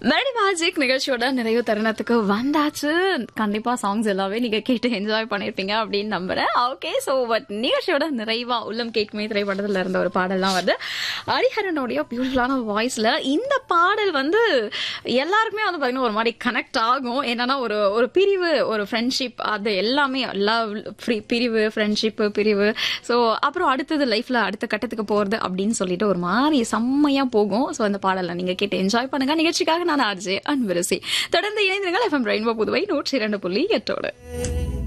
melody magic நிகழ்ச்சியோட நிறைவு தருணத்துக்கு வந்தாச்சு கண்டிப்பா சாங்ஸ் எல்லாமே நீங்க கேட்டு என்ஜாய் பண்ணிருப்பீங்க அப்படின்னு நம்புறேன் ஓகே சோ பட் நிகழ்ச்சியோட நிறைவா உள்ளம் கேட்குமே திரைப்படத்துல இருந்த ஒரு பாடல்லாம் வந்து ஹரிஹரனுடைய பியூட்டிஃபுல்லான வாய்ஸ்ல இந்த பாடல் வந்து எல்லாருக்குமே வந்து பாத்தீங்கன்னா ஒரு மாதிரி கனெக்ட் ஆகும் என்னன்னா ஒரு ஒரு பிரிவு ஒரு ஃப்ரெண்ட்ஷிப் அது எல்லாமே லவ் பிரிவு ஃப்ரெண்ட்ஷிப் பிரிவு ஸோ அப்புறம் அடுத்தது லைஃப்ல அடுத்த கட்டத்துக்கு போறது அப்படின்னு சொல்லிட்டு ஒரு மாதிரி செம்மையா போகும் ஸோ அந்த பாடலை நீங்க கேட்டு என்ஜாய் பண்ணுங்க நிகழ்ச்சிக்காக நான் ஆர்ஜே அன்பரசி தொடர்ந்து இணைந்திருங்கள் எஃப்எம் ரெயின்போ புதுவை நூற்றி இரண்டு புள்ளி எட்டோடு